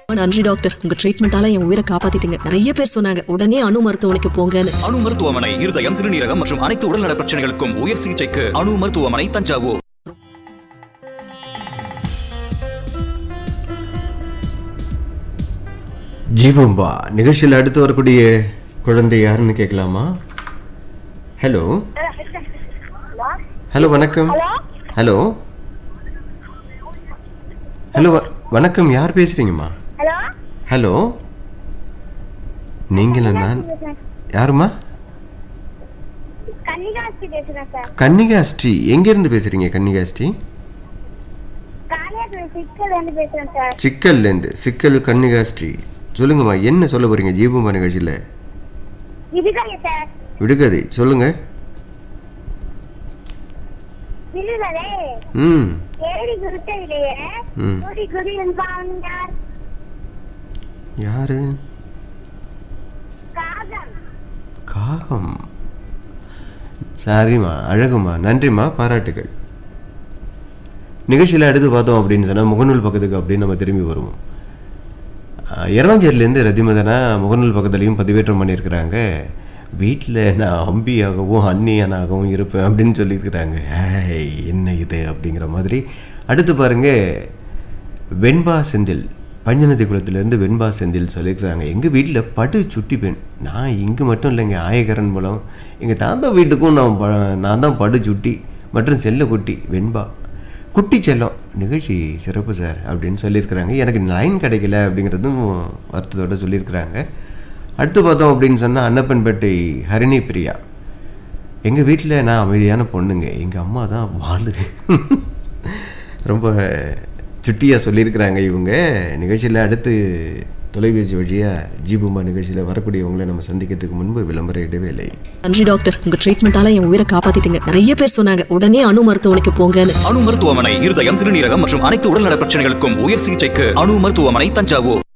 நன்றி டாக்டர் உங்க ட்ரீட்மெண்டால என் உயிரை காப்பாத்திட்டீங்க நிறைய பேர் சொன்னாங்க உடனே அணு மருத்துவமனைக்கு போங்கன்னு அணு மருத்துவமனை இருதயம் சிறுநீரகம் மற்றும் அனைத்து உடல்நல பிரச்சனைகளுக்கும் உயர் சிகிச்சைக்கு அணு மருத்துவமனை தஞ்சாவூர் ஜீவம்பா நிகழ்ச்சியில் அடுத்து வரக்கூடிய குழந்தை யாருன்னு கேட்கலாமா ஹலோ ஹலோ வணக்கம் ஹலோ ஹலோ வ- வணக்கம் யார் பேசுறீங்கம்மா ஹலோ ஹலோ நீங்களா நான் யாருமா கன்னிகாஸ்தி பேசுறேன் சார் கன்னிகா ஸ்ரீ எங்கேருந்து பேசுறீங்க கன்னிகா ஸ்ரீ காளியாத்துல சிக்கல் வந்து பேசுறேன் சார் சிக்கல்லேருந்து சிக்கல் கன்னிகா ஸ்ரீ சொல்லுங்கம்மா என்ன சொல்ல போறீங்க ஜீவம்பா நிகழ்ச்சியில் விடுதலை சார் விடுகதை சொல்லுங்க விடுதலை ம் ஏறி குருத்தையிலேயே ம். குடி குடி என்பவன் யார் யாரு காகம் காகம் சரிம்மா அழகுமா நன்றிம்மா பாராட்டுகள் நிகழ்ச்சியில் அடுத்து பார்த்தோம் அப்படின்னு சொன்னால் முகநூல் பக்கத்துக்கு அப்படின்னு நம்ம திரும்பி வருவோம் இரவஞ்சேரிலேருந்து ரதிமதனா முகநூல் பக்கத்துலேயும் பதிவேற்றம் பண்ணியிருக்கிறாங்க வீட்டில் நான் அம்பியாகவும் அண்ணியனாகவும் இருப்பேன் அப்படின்னு சொல்லியிருக்கிறாங்க ஏய் என்ன இது அப்படிங்கிற மாதிரி அடுத்து பாருங்க வெண்பா செந்தில் பஞ்சநதி குளத்திலேருந்து வெண்பா செந்தில் சொல்லியிருக்கிறாங்க எங்கள் வீட்டில் படு சுட்டி பெண் நான் இங்கே மட்டும் இல்லைங்க ஆயகரன் மூலம் எங்கள் தாத்தா வீட்டுக்கும் நான் ப நான் தான் படு சுட்டி மற்றும் செல்ல குட்டி வெண்பா குட்டி செல்லம் நிகழ்ச்சி சிறப்பு சார் அப்படின்னு சொல்லியிருக்கிறாங்க எனக்கு லைன் கிடைக்கல அப்படிங்கிறதும் வருத்தத்தோட சொல்லியிருக்கிறாங்க அடுத்து பார்த்தோம் அப்படின்னு சொன்னால் அன்னப்பன்பேட்டை ஹரிணி பிரியா எங்கள் வீட்டில் நான் அமைதியான பொண்ணுங்க எங்கள் அம்மா தான் வாழு ரொம்ப சுட்டியாக சொல்லியிருக்கிறாங்க இவங்க நிகழ்ச்சியில் அடுத்து தொலைபேசி வழியாக ஜீபுமா நிகழ்ச்சியில் வரக்கூடியவங்களை நம்ம சந்திக்கிறதுக்கு முன்பு விளம்பர இடைவேளை நன்றி டாக்டர் உங்க ட்ரீட்மெண்டால என் உயிரை காப்பாத்திட்டீங்க நிறைய பேர் சொன்னாங்க உடனே அணு மருத்துவமனைக்கு போங்கன்னு அணு மருத்துவமனை இருதயம் சிறுநீரகம் மற்றும் அனைத்து உடல்நல பிரச்சனைகளுக்கும் உயர் சிகிச்சைக்கு அணு மருத்துவமனை தஞ்சாவூர்